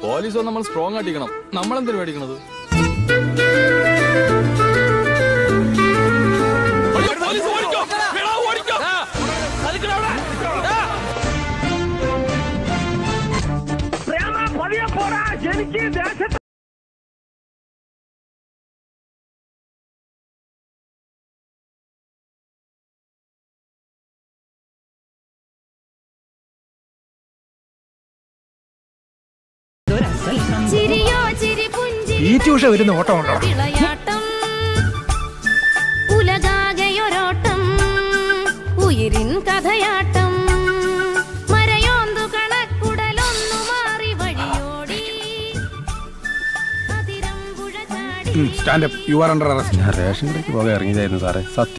police നമ്മൾ strong ആട്ടിക്കണം നമ്മളെന്തിനു മേടിക്കണത് ചിരിയോ ചിരി പുഞ്ചിരി ഈ ട്യൂഷൻ വരുന്ന ഓട്ടം ഉണ്ടോ വിളയാട്ടം ഉലകാകെയൊരോട്ടം ഉയിരിൻ കഥയാട്ടം മരയോന്തു കണക്കുടലൊന്നു മാറി വഴിയോടി അതിരമ്പുഴ ചാടി stand up you are under arrest ഞാൻ റേഷൻ കടയ്ക്ക് പോകാൻ ഇറങ്ങിയതായിരുന്നു സാറേ സത്യം